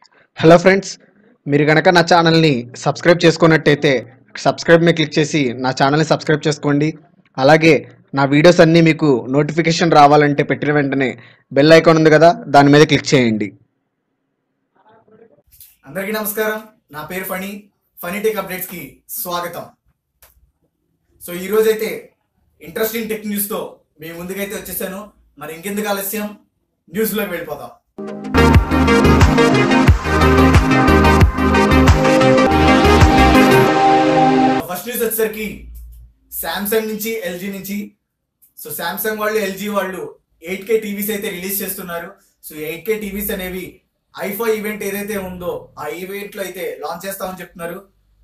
hello friends మీరు కనుక నా ఛానల్ని సబ్స్క్రైబ్ చేసుకున్నట్టయితే సబ్స్క్రైబ్ మీద క్లిక్ చేసి నా ఛానల్ని సబ్స్క్రైబ్ చేసుకోండి అలాగే నా వీడియోస్ అన్నీ మీకు నోటిఫికేషన్ రావాలంటే పెట్టిన వెంటనే బెల్ ఐకాన్ ఉంది కదా దాని మీద క్లిక్ చేయండి అందరికీ నమస్కారం నా పేరు ఫణి ఫనీ టెక్ అప్డేట్స్ కి స్వాగతం సో ఈ రోజు అయితే ఇంట్రెస్టింగ్ టెక్ న్యూస్ తో మీ ముందుకైతే వచ్చేసాను మరి ఇంకెందుకు ఆలస్యం న్యూస్ లోకి వెళ్ళిపోతాం ఫస్ట్ న్యూస్ వచ్చేసరికి శాంసంగ్ నుంచి ఎల్జీ నుంచి సో శాంసంగ్ వాళ్ళు ఎల్జీ వాళ్ళు ఎయిట్ కే టీవీస్ అయితే రిలీజ్ చేస్తున్నారు సో ఎయిట్ కే టీవీస్ అనేవి ఐఫో ఈవెంట్ ఏదైతే ఉందో ఆ ఈవెంట్ లో అయితే లాంచ్ చేస్తామని చెప్తున్నారు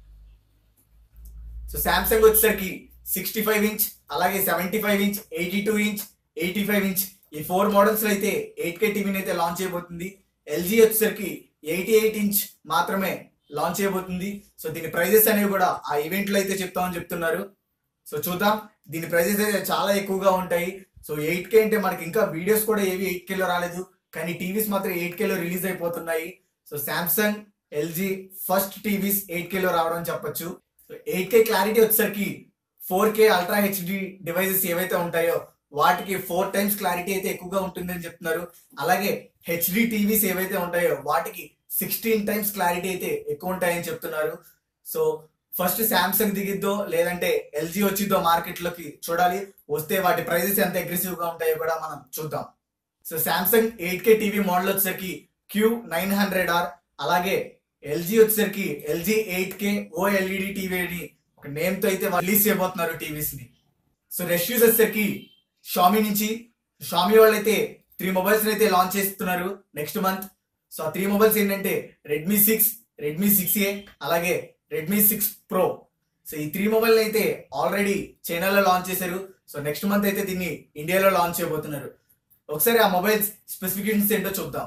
సో శాంసంగ్ వచ్చేసరికి సిక్స్టీ ఫైవ్ ఇంచ్ అలాగే seventy five inch eighty two inch eighty five inch ఈ ఫోర్ మోడల్స్ లో అయితే ఎయిట్ కే టీవీని అయితే లాంచ్ చేయబోతుంది ఎల్జీ వచ్చేసరికి ఎయిటీ ఎయిట్ ఇంచ్ మాత్రమే లాంచ్ చేయబోతుంది సో దీని ప్రైజెస్ అనేవి కూడా ఆ ఈవెంట్ లో అయితే చెప్తామని చెప్తున్నారు సో చూద్దాం దీని ప్రైజెస్ అయితే చాలా ఎక్కువగా ఉంటాయి సో ఎయిట్ కే అంటే మనకి ఇంకా వీడియోస్ కూడా ఏవి ఎయిట్ కేలో రాలేదు కానీ టీవీస్ మాత్రం ఎయిట్ కేలో రిలీజ్ అయిపోతున్నాయి so Samsung LG first TVs eight కేలో రావడం చెప్పొచ్చు సో ఎయిట్ కే క్లారిటీ వచ్చేసరికి four K ultra HD devices ఏవైతే ఉంటాయో వాటికి ఫోర్ టైమ్స్ క్లారిటీ అయితే ఎక్కువగా ఉంటుందని చెప్తున్నారు అలాగే హెచ్డి టీవీస్ ఏవైతే ఉంటాయో వాటికి సిక్స్టీన్ టైమ్స్ క్లారిటీ అయితే ఎక్కువ ఉంటాయని చెప్తున్నారు సో ఫస్ట్ శాంసంగ్ దిగిద్దో లేదంటే ఎల్జీ వచ్చిద్దో మార్కెట్ లోకి చూడాలి వస్తే వాటి ప్రైజెస్ ఎంత అగ్రెసివ్ గా ఉంటాయో కూడా మనం చూద్దాం so Samsung eight K TV model వచ్చేసరికి క్యూ నైన్ హండ్రెడ్ ఆర్ అలాగే ఎల్జీ వచ్చేసరికి LG eight K OLED TV అని ఒక నేమ్ తో అయితే రిలీజ్ చేయబోతున్నారు టీవీస్ ని సో రెష్యూస్ వచ్చేసరికి షామీ నుంచి షామీ వాళ్ళు అయితే త్రీ మొబైల్స్ అయితే లాంచ్ చేస్తున్నారు నెక్స్ట్ మంత్ సో ఆ త్రీ మొబైల్స్ ఏంటంటే Redmi six Redmi six A అలాగే రెడ్మీ సిక్స్ ప్రో సో ఈ త్రీ మొబైల్ అయితే ఆల్రెడీ చైనాలో లాంచ్ చేశారు సో నెక్స్ట్ మంత్ అయితే దీన్ని ఇండియాలో లాంచ్ చేయబోతున్నారు ఒకసారి ఆ మొబైల్స్ స్పెసిఫికేషన్స్ ఏంటో చూద్దాం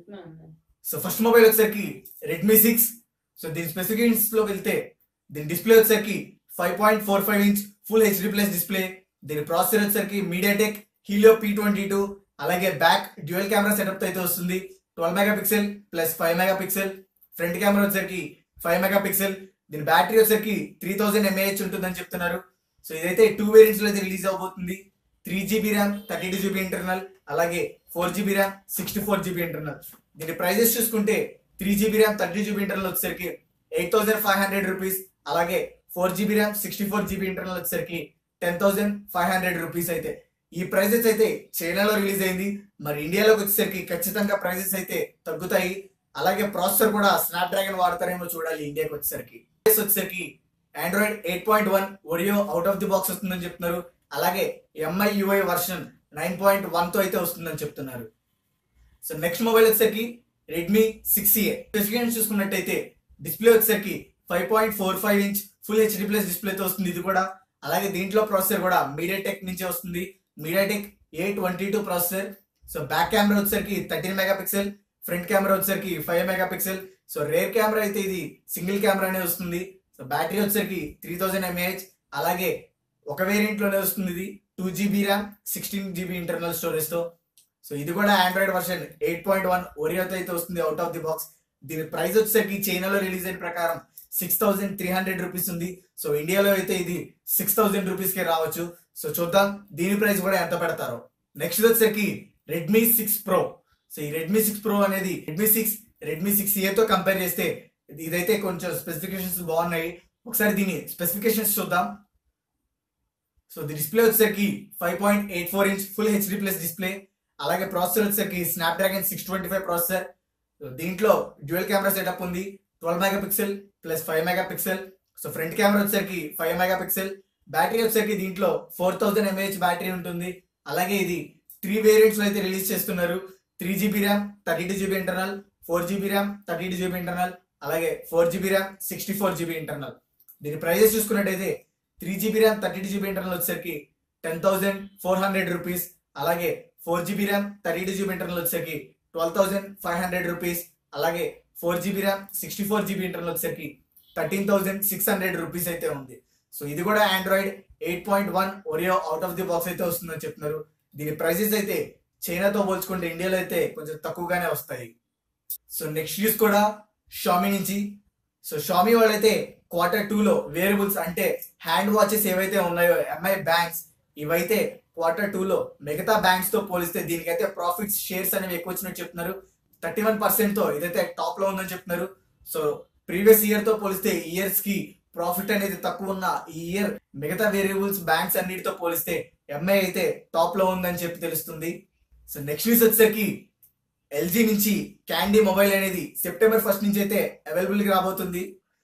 సో ఫస్ట్ మొబైల్ వచ్చేసరికి రెడ్మీ సిక్స్ సో దీని స్పెసిఫికేషన్స్ లోకి వెళ్తే దీని డిస్ప్లే వచ్చేసరికి five point four five inch full HD plus display దీని ప్రాసెసర్ వచ్చేసరికి MediaTek Helio P twenty two అలాగే బ్యాక్ డ్యూయల్ కెమెరా సెటప్ అయితే వస్తుంది twelve megapixel plus five megapixel front camera వచ్చేసరికి ఫైవ్ మెగా పిక్సెల్ దీని battery వచ్చేసరికి three thousand mAh ఉంటుందని చెప్తున్నారు సో ఇదైతే టూ వేరియంట్స్ లో అయితే రిలీజ్ అవబోతుంది three GB RAM thirty two GB internal అలాగే four GB RAM sixty four GB internal దీని ప్రైజెస్ చూసుకుంటే three GB RAM thirty GB internal వచ్చేసరికి eight thousand five hundred rupees అలాగే four GB RAM sixty four GB internal వచ్చేసరికి ten thousand five hundred rupees అయితే ఈ prices అయితే చైనాలో release అయింది మరి ఇండియాలోకి వచ్చేసరికి ఖచ్చితంగా ప్రైజెస్ అయితే తగ్గుతాయి అలాగే ప్రాసెసర్ కూడా స్నాప్ డ్రాగన్ వాడతారేమో చూడాలి ఇండియాకి వచ్చేసరికి OS వచ్చేసరికి Android eight point one Oreo out of the box వస్తుందని చెప్తున్నారు అలాగే MIUI version nine point one తో అయితే వస్తుందని చెప్తున్నారు సో నెక్స్ట్ మొబైల్ వచ్చేసరికి రెడ్మీ సిక్స్ ఏ స్పెసిఫికేషన్ చూసుకున్నట్టయితే డిస్ప్లే వచ్చేసరికి five point four five inch full HD plus డిస్ప్లేతో వస్తుంది ఇది కూడా అలాగే దీంట్లో ప్రాసెసర్ కూడా మీడియాటెక్ నుంచే వస్తుంది MediaTek A twenty two processor so back camera వచ్చేసరికి thirteen megapixel front camera వచ్చేసరికి five megapixel so rear camera అయితే ఇది సింగిల్ కెమెరానే వస్తుంది సో బ్యాటరీ వచ్చేసరికి త్రీ థౌజండ్ ఎంఏహెచ్ అలాగే ఒక వేరియంట్ లోనే వస్తుంది ఇది two GB RAM sixteen GB internal storage తో సో ఇది కూడా Android version eight point one ఒరియోతో అయితే వస్తుంది అవుట్ ఆఫ్ ది బాక్స్ దీని ప్రైస్ వచ్చేసరికి చైనాలో రిలీజ్ అయిన ప్రకారం six thousand three hundred rupees ఉంది సో ఇండియాలో అయితే ఇది సిక్స్ థౌసండ్ రూపీస్ కే రావచ్చు సో చూద్దాం దీని ప్రైస్ కూడా ఎంత పెడతారో నెక్స్ట్ వచ్చేసరికి రెడ్మీ సిక్స్ ప్రో సో ఈ రెడ్మీ సిక్స్ ప్రో అనేది రెడ్మీ సిక్స్ రెడ్మీ సిక్స్ తో కంపేర్ చేస్తే ఇదైతే కొంచెం స్పెసిఫికేషన్స్ బాగున్నాయి ఒకసారి దీని స్పెసిఫికేషన్స్ చూద్దాం సో ది డిస్ప్లే వచ్చేసరికి five point eight four inch full HD plus display అలాగే ప్రాసెసర్ వచ్చేసరికి Snapdragon six twenty five processor దీంట్లో డ్యూయల్ కెమెరా సెటప్ ఉంది twelve megapixel plus five megapixel so front camera వచ్చేసరికి five megapixel battery వచ్చేసరికి దీంట్లో four thousand mAh battery ఉంటుంది అలాగే ఇది త్రీ వేరియంట్స్ లో అయితే రిలీజ్ చేస్తున్నారు three GB RAM thirty two GB internal four GB RAM thirty two GB internal అలాగే four GB RAM sixty four GB internal దీని ప్రైజెస్ చూసుకున్నట్టయితే three GB RAM thirty two GB internal వచ్చేసరికి ten thousand four hundred rupees అలాగే four GB RAM thirty two GB internal వచ్చేసరికి twelve thousand five hundred rupees అలాగే four GB RAM sixty four GB internal వచ్చేసరికి thirteen thousand six hundred rupees అయితే ఉంది so ఇది కూడా Android eight point one Oreo out of the box అయితే వస్తుందని చెప్తున్నారు దీని ప్రైసెస్ అయితే చైనాతో పోల్చుకుంటే ఇండియాలో అయితే కొంచెం తక్కువగానే వస్తాయి సో నెక్స్ట్ న్యూస్ కూడా షామీ నుంచి సో షామీ వాళ్ళైతే క్వార్టర్ టూ లో వేరియబుల్స్ అంటే హ్యాండ్ వాచెస్ ఏవైతే ఉన్నాయో ఎంఐ బ్యాంక్స్ ఇవైతే క్వార్టర్ టూ లో మిగతా బ్యాంక్స్ తో పోలిస్తే దీనికైతే ప్రాఫిట్స్ షేర్స్ అనేవి ఎక్కువ వచ్చినట్టు చెప్తున్నారు థర్టీ వన్ పర్సెంట్ తో ఇదైతే టాప్ లో ఉందని చెప్తున్నారు సో ప్రీవియస్ ఇయర్ తో పోలిస్తే ఇయర్స్ కి ప్రాఫిట్ అనేది తక్కువ ఉన్న ఈ ఇయర్ మిగతా వేరియబుల్స్ బ్యాంక్స్ అన్నిటితో పోలిస్తే ఎంఐ అయితే టాప్ లో ఉందని చెప్పి తెలుస్తుంది సో నెక్స్ట్ న్యూస్ వచ్చేసరికి ఎల్జీ నుంచి క్యాండీ మొబైల్ అనేది సెప్టెంబర్ ఫస్ట్ నుంచి అయితే అవైలబుల్ కి రాబోతుంది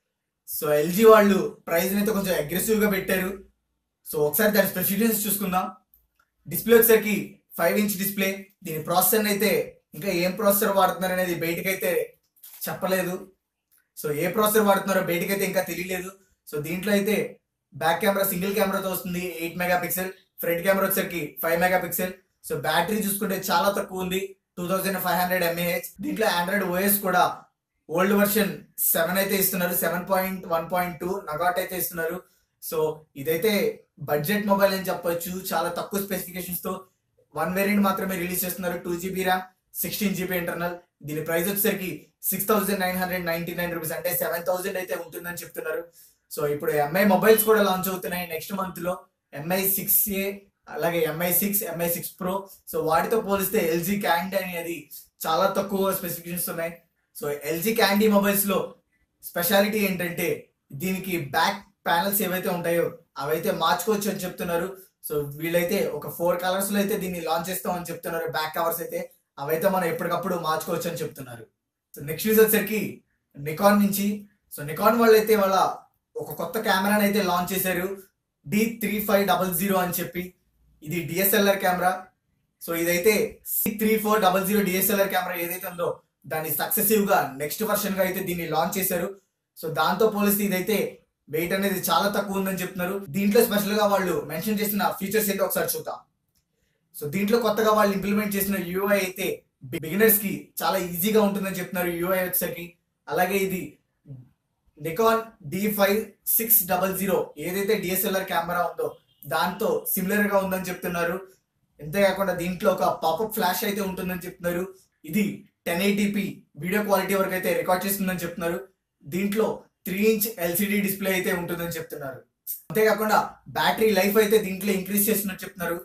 సో ఎల్జీ వాళ్ళు ప్రైస్ అయితే కొంచెం అగ్రెసివ్ గా పెట్టారు సో ఒకసారి దాని స్పెసిఫికేషన్స్ చూసుకుందాం డిస్ప్లే వచ్చేసరికి ఫైవ్ ఇంచ్ డిస్ప్లే దీని ప్రాసెసర్ అయితే ఇంకా ఏం ప్రాసెసర్ వాడుతున్నారు అనేది బయటకైతే చెప్పలేదు సో ఏ ప్రాసెసర్ వాడుతున్నారో బయటకైతే ఇంకా తెలియలేదు సో దీంట్లో అయితే బ్యాక్ కెమెరా సింగిల్ కెమెరాతో వస్తుంది eight megapixel front camera వచ్చేసరికి five megapixel so battery చూసుకుంటే చాలా తక్కువ ఉంది two thousand five hundred mAh దీంట్లో ఆండ్రాయిడ్ ఓఎస్ కూడా ఓల్డ్ వర్షన్ సెవెన్ అయితే ఇస్తున్నారు seven point one point two Nougat అయితే ఇస్తున్నారు సో ఇదైతే బడ్జెట్ మొబైల్ అని చెప్పొచ్చు చాలా తక్కువ స్పెసిఫికేషన్స్ తో వన్ వేరియంట్ మాత్రమే రిలీజ్ చేస్తున్నారు two GB RAM sixteen GB internal దీని ప్రైస్ వచ్చేసరికి six thousand nine hundred ninety nine rupees అంటే సెవెన్ థౌసండ్ అయితే ఉంటుందని చెప్తున్నారు సో ఇప్పుడు ఎంఐ మొబైల్స్ కూడా లాంచ్ అవుతున్నాయి నెక్స్ట్ మంత్ లో ఎంఐ సిక్స్ ఏ అలాగే Mi six Mi six Pro so వాటితో పోలిస్తే ఎల్జీ క్యాండీ అనేది చాలా తక్కువ స్పెసిఫికేషన్స్ ఉన్నాయి సో ఎల్జీ క్యాండీ మొబైల్స్ లో స్పెషాలిటీ ఏంటంటే దీనికి బ్యాక్ ప్యానల్స్ ఏవైతే ఉంటాయో అవైతే మార్చుకోవచ్చు అని చెప్తున్నారు సో వీళ్ళైతే ఒక ఫోర్ కలర్స్ లో అయితే దీన్ని లాంచ్ చేస్తామని చెప్తున్నారు బ్యాక్ కవర్స్ అయితే అవైతే మనం ఎప్పటికప్పుడు మార్చుకోవచ్చు అని చెప్తున్నారు సో నెక్స్ట్ న్యూస్ వచ్చేసరికి నికాన్ నుంచి సో నికాన్ వాళ్ళు అయితే వాళ్ళ ఒక కొత్త కెమెరాని అయితే లాంచ్ చేశారు D three five double zero అని చెప్పి ఇది డిఎస్ఎల్ఆర్ కెమెరా సో ఇదైతే C three four double zero DSLR camera ఏదైతే ఉందో దాన్ని సక్సెసివ్ గా నెక్స్ట్ వర్షన్ గా అయితే దీన్ని లాంచ్ చేశారు సో దాంతో పోలిస్తే ఇదైతే వెయిట్ అనేది చాలా తక్కువ ఉందని చెప్తున్నారు దీంట్లో స్పెషల్ గా వాళ్ళు మెన్షన్ చేసిన ఫీచర్స్ అయితే ఒకసారి చూద్దాం సో దీంట్లో కొత్తగా వాళ్ళు ఇంప్లిమెంట్ చేసిన యూఐ అయితే బిగినర్స్ కి చాలా ఈజీగా ఉంటుందని చెప్తున్నారు యూఐ వచ్చేసరికి అలాగే ఇది Nikon D five six double zero ఏదైతే డిఎస్ఎల్ఆర్ కెమెరా ఉందో దాంతో సిమిలర్ గా ఉందని చెప్తున్నారు అంతేకాకుండా దీంట్లో ఒక పాపప్ ఫ్లాష్ అయితే ఉంటుందని చెప్తున్నారు ఇది టెన్ ఎయిటీపీ వీడియో క్వాలిటీ వరకు అయితే రికార్డ్ చేస్తుందని చెప్తున్నారు దీంట్లో త్రీ ఇంచ్ ఎల్సిడి డిస్ప్లే అయితే ఉంటుందని చెప్తున్నారు అంతేకాకుండా బ్యాటరీ లైఫ్ అయితే దీంట్లో ఇంక్రీజ్ చేస్తున్నట్టు చెప్తున్నారు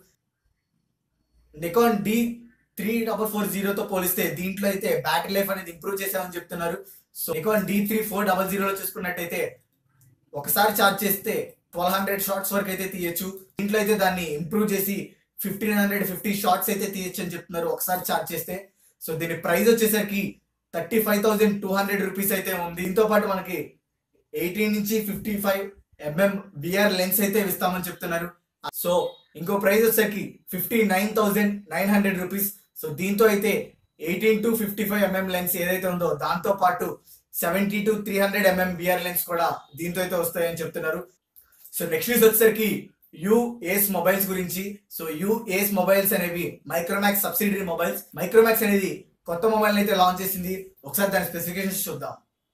Nikon D three double four జీరోతో పోలిస్తే దీంట్లో అయితే బ్యాటరీ లైఫ్ అనేది ఇంప్రూవ్ చేసామని చెప్తున్నారు so Nikon D three four double జీరోలో చూసుకున్నట్టయితే ఒకసారి ఛార్జ్ చేస్తే ట్వెల్వ్ హండ్రెడ్ షార్ట్స్ వరకు అయితే తీయచ్చు దీంట్లో అయితే దాన్ని ఇంప్రూవ్ చేసి ఫిఫ్టీన్ హండ్రెడ్ ఫిఫ్టీ షార్ట్స్ అయితే తీయచ్చు అని చెప్తున్నారు ఒకసారి ఛార్జ్ చేస్తే సో దీని ప్రైస్ వచ్చేసరికి thirty five thousand two hundred rupees అయితే ఉంది దీంతో పాటు మనకి ఎయిటీన్ నుంచి fifty five mm VR lens అయితే ఇస్తామని చెప్తున్నారు సో ఇంకో ప్రైస్ వచ్చేసరికి fifty nine thousand nine hundred rupees so దీంతో అయితే eighteen to fifty five mm lens ఏదైతే ఉందో దాంతో పాటు seventy to three hundred mm VR lens కూడా దీంతో అయితే వస్తాయని చెప్తున్నారు సో నెక్స్ట్ న్యూస్ వచ్చేసరికి యుఏఎస్ మొబైల్స్ గురించి సో యుఏఎస్ మొబైల్స్ అనేవి మైక్రోమాక్స్ సబ్సిడరీ మొబైల్స్ మైక్రోమాక్స్ అనేది కొత్త మొబైల్ అయితే లాంచ్ చేసింది ఒకసారి దాని స్పెసిఫికేషన్స్ చూద్దాం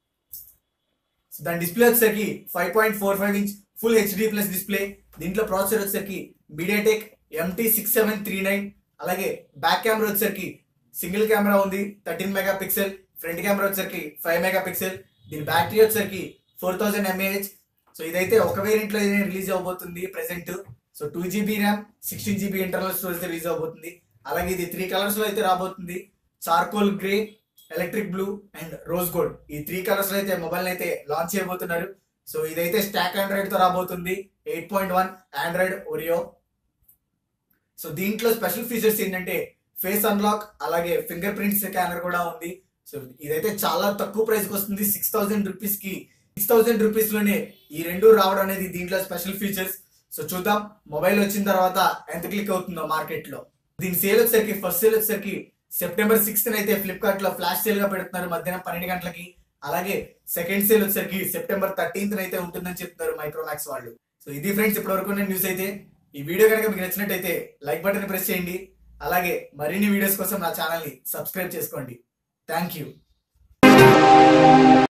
సో దాని డిస్ప్లే వచ్చేసరికి five point four five inch full HD plus display దీంట్లో ప్రాసెసర్ వచ్చేసరికి MediaTek MT six seven three nine అలాగే బ్యాక్ కెమెరా వచ్చేసరికి సింగిల్ కెమెరా ఉంది thirteen megapixel front camera వచ్చేసరికి ఫైవ్ మెగా పిక్సెల్ దీని బ్యాటరీ వచ్చేసరికి ఫోర్ థౌసండ్ ఎంఏహెచ్ సో ఇదైతే ఒక వేరియంట్ లో రిలీజ్ అవబోతుంది present so two GB RAM sixteen GB internal storage release అవబోతుంది అలాగే ఇది త్రీ కలర్స్ లో అయితే రాబోతుంది charcoal grey electric blue and rose gold ఈ త్రీ కలర్స్ లో అయితే మొబైల్ అయితే లాంచ్ చేయబోతున్నారు సో ఇదైతే స్టాక్ ఆండ్రాయిడ్ తో రాబోతుంది eight point one Android Oreo so దీంట్లో స్పెషల్ ఫీచర్స్ ఏంటంటే ఫేస్ అన్లాక్ అలాగే ఫింగర్ ప్రింట్ స్కానర్ కూడా ఉంది సో ఇదైతే చాలా తక్కువ ప్రైస్ కి వస్తుంది సిక్స్ థౌసండ్ రూపీస్ కి సిక్స్ థౌసండ్ రూపీస్ లోనే ఈ రెండు రావడం అనేది దీంట్లో స్పెషల్ ఫీచర్స్ సో చూద్దాం మొబైల్ వచ్చిన తర్వాత ఎంత క్లిక్ అవుతుందో మార్కెట్ లో దీని సేల్ వచ్చేసరికి ఫస్ట్ సేల్ వచ్చేసరికి సెప్టెంబర్ సిక్స్త్ అయితే ఫ్లిప్కార్ట్ లో ఫ్లాష్ సేల్ గా పెడుతున్నారు మధ్యాహ్నం పన్నెండు గంటలకి అలాగే సెకండ్ సేల్ వచ్చేసరికి సెప్టెంబర్ థర్టీన్త్ అయితే ఉంటుందని చెప్తున్నారు మైక్రోమాక్స్ వాళ్ళు సో ఇది ఫ్రెండ్స్ ఇప్పటి వరకు న్యూస్ అయితే ఈ వీడియో కనుక మీకు నచ్చినట్టయితే లైక్ బటన్ ప్రెస్ చేయండి అలాగే మరిన్ని వీడియోస్ కోసం నా ఛానల్ ని సబ్స్క్రైబ్ చేసుకోండి థ్యాంక్ యూ